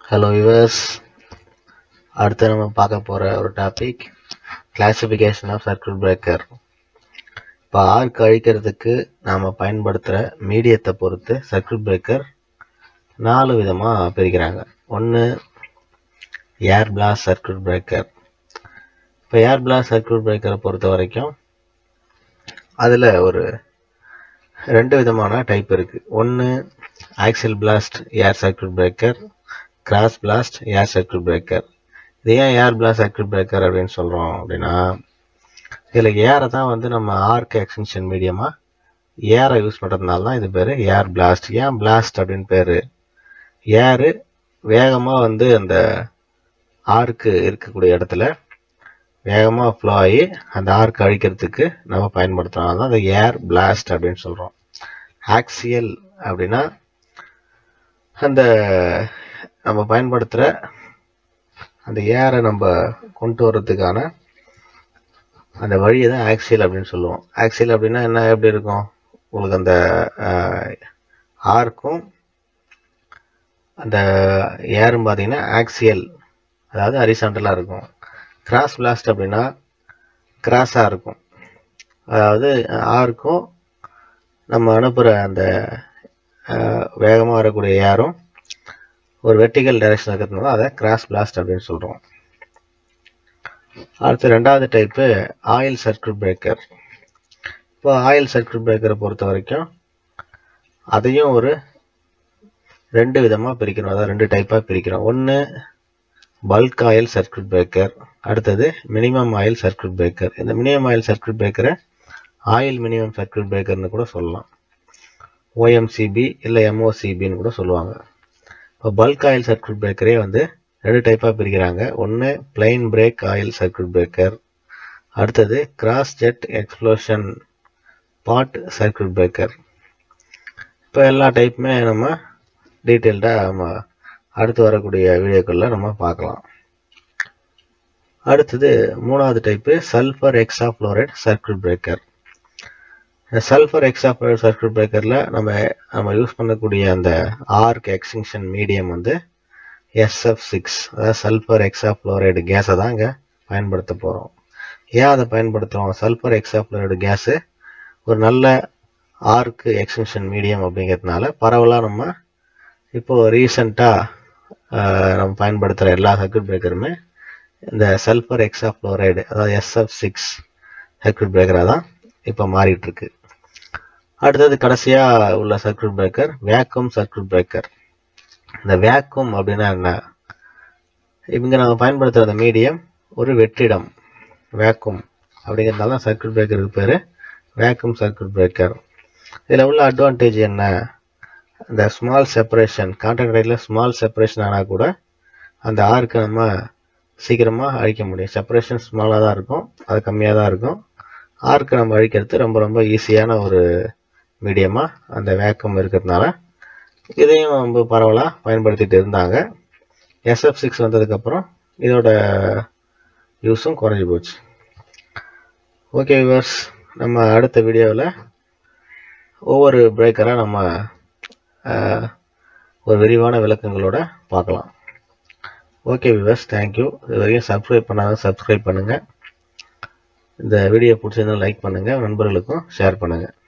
hello US அடுத்து நம்ம பார்க்க போகிற ஒரு topic classification of circuit breaker இப்போ ஆர்க் அழிக்கிறதுக்கு நாம் பயன்படுத்துகிற மீடியத்தை பொறுத்து சர்க்யூட் பிரேக்கர் நாலு விதமாக பிரிக்கிறாங்க ஒன்று ஏர் பிளாஸ்ட் சர்க்யூட் பிரேக்கர் இப்போ ஏர் பிளாஸ்ட் சர்க்யூட் பிரேக்கரை பொறுத்த வரைக்கும் அதில் ஒரு ரெண்டு விதமான டைப் இருக்குது ஒன்று axial blast air circuit breaker cross blast air circuit breaker இது ஏன் ஏர் பிளாஸ்ட் சர்க்யூட் பிரேக்கர் அப்படின்னு சொல்கிறோம் அப்படின்னா இதில் ஏரை தான் வந்து நம்ம ஆர்க் எக்ஸ்டென்ஷன் மீடியமாக ஏரை யூஸ் பண்ணுறதுனால தான் இது பேர் ஏர் பிளாஸ்ட் ஏன் பிளாஸ்ட் அப்படின்னு பேர் ஏரு வேகமாக வந்து அந்த ஆர்க்கு இருக்கக்கூடிய இடத்துல வேகமாக ஃப்ளோ ஆகி அந்த ஆர்க் அழிக்கிறதுக்கு நம்ம பயன்படுத்துறோம் தான் அந்த ஏர் பிளாஸ்ட் அப்படின்னு சொல்கிறோம் ஆக்சியல் அப்படின்னா அந்த நம்ம பயன்படுத்துகிற அந்த ஏரை நம்ம கொண்டு வர்றதுக்கான அந்த வழியை தான் ஆக்சியல் அப்படின்னு சொல்லுவோம் ஆக்சியல் அப்படின்னா என்ன எப்படி இருக்கும் உங்களுக்கு அந்த ஆர்க்கும் அந்த ஏரும் பார்த்தீங்கன்னா ஆக்சியல் அதாவது ஹரிசாண்டலாக இருக்கும் கிராஸ் பிளாஸ்ட் அப்படின்னா கிராஸாக இருக்கும் அதாவது ஆருக்கும் நம்ம அனுப்புகிற அந்த வேகமாக வரக்கூடிய ஏரும் ஒரு வெர்டிகல் டைரக்ஷன் இருக்கிறதுனால அதை கிராஸ் பிளாஸ்ட் அப்படின்னு சொல்கிறோம் அடுத்து ரெண்டாவது டைப்பு ஆயில் சர்க்கியூட் பிரேக்கர் இப்போ ஆயில் சர்க்கியூட் பிரேக்கரை பொறுத்த வரைக்கும் அதையும் ஒரு ரெண்டு விதமாக பிரிக்கிறோம் அதாவது ரெண்டு டைப்பாக பிரிக்கிறோம் ஒன்று பல்க் ஆயில் சர்க்கியூட் பிரேக்கர் அடுத்தது மினிமம் ஆயில் சர்க்கியூட் பிரேக்கர் இந்த மினிமம் ஆயில் சர்க்கியூட் பிரேக்கரை ஆயில் மினிமம் சர்க்கியூட் பிரேக்கர்னு கூட சொல்லலாம் ஓஎம்சிபி இல்லை எம்ஓசிபின்னு கூட சொல்லுவாங்க இப்போ பல்க் ஆயில் சர்க்கியூட் பிரேக்கரே வந்து ரெண்டு டைப்பாக பிரிக்கிறாங்க ஒன்று plain break oil circuit breaker அடுத்தது cross jet explosion pot circuit breaker இப்போ எல்லா டைப்புமே நம்ம டீட்டெயில்டாக நம்ம அடுத்து வரக்கூடிய வீடியோக்களில் நம்ம பார்க்கலாம் அடுத்தது மூணாவது type sulphur hexafluoride circuit breaker sulphur hexafluoride circuit பிரேக்கரில் நம்ம நம்ம யூஸ் பண்ணக்கூடிய அந்த ஆர்க் எக்ஸ்டிங்ஷன் மீடியம் வந்து எஸ்எஃப் சிக்ஸ் அதாவது சல்ஃபர் எக்ஸா ஃப்ளோரைடு கேஸை தான் இங்கே பயன்படுத்த போகிறோம் ஏன் அதை பயன்படுத்துகிறோம் சல்ஃபர் எக்ஸா ஃப்ளோரைடு கேஸு ஒரு நல்ல ஆர்க் எக்ஸ்டென்ஷன் மீடியம் அப்படிங்கிறதுனால பரவலாக நம்ம இப்போது ரீசண்டாக நம்ம பயன்படுத்துகிற எல்லா சர்க்கியூட் பிரேக்கருமே இந்த சல்ஃபர் எக்ஸா ஃப்ளோரைடு அதாவது எஸ்எஃப் சிக்ஸ் சர்க்கியூட் பிரேக்கராக தான் இப்போ மாறிட்டுருக்கு அடுத்தது கடைசியாக உள்ள circuit breaker vacuum circuit breaker இந்த வேக்கம் அப்படின்னா என்ன இவங்க நம்ம பயன்படுத்துகிற அந்த மீடியம் ஒரு வெற்றிடம் வேக்கும் அப்படிங்கிறதுனால தான் சர்க்கியூட் பிரேக்கருக்கு பேர் வேக்கம் சர்க்கியூட் பிரேக்கர் இதில் உள்ள அட்வான்டேஜ் என்ன இந்த ஸ்மால் செப்பரேஷன் கான்டாக்ட் ரைட்டில் ஸ்மால் செப்பரேஷன் ஆனால் கூட அந்த ஆர்க்கை நம்ம சீக்கிரமாக அழிக்க முடியும் செப்பரேஷன் ஸ்மாலாக தான் இருக்கும் அது கம்மியாக தான் இருக்கும் ஆர்க்கை நம்ம அழிக்கிறது ரொம்ப ரொம்ப ஈஸியான ஒரு மீடியமாக அந்த வேக்கம் இருக்கிறதுனால இதையும் ரொம்ப பரவலாக பயன்படுத்திட்டு இருந்தாங்க எஸ்எஃப் சிக்ஸ் வந்ததுக்கப்புறம் இதோட யூஸும் குறைஞ்சி போச்சு ஓகே விவர்ஸ் நம்ம அடுத்த வீடியோவில் ஒவ்வொரு பிரேக்கராக நம்ம ஒரு விரிவான விளக்கங்களோட பார்க்கலாம் ஓகே விவர்ஸ் தேங்க்யூ இது வரைக்கும் சப்ஸ்கிரைப் பண்ணாத சப்ஸ்கிரைப் பண்ணுங்கள் இந்த வீடியோ பிடிச்சிருந்தா லைக் பண்ணுங்கள் நண்பர்களுக்கும் ஷேர் பண்ணுங்கள்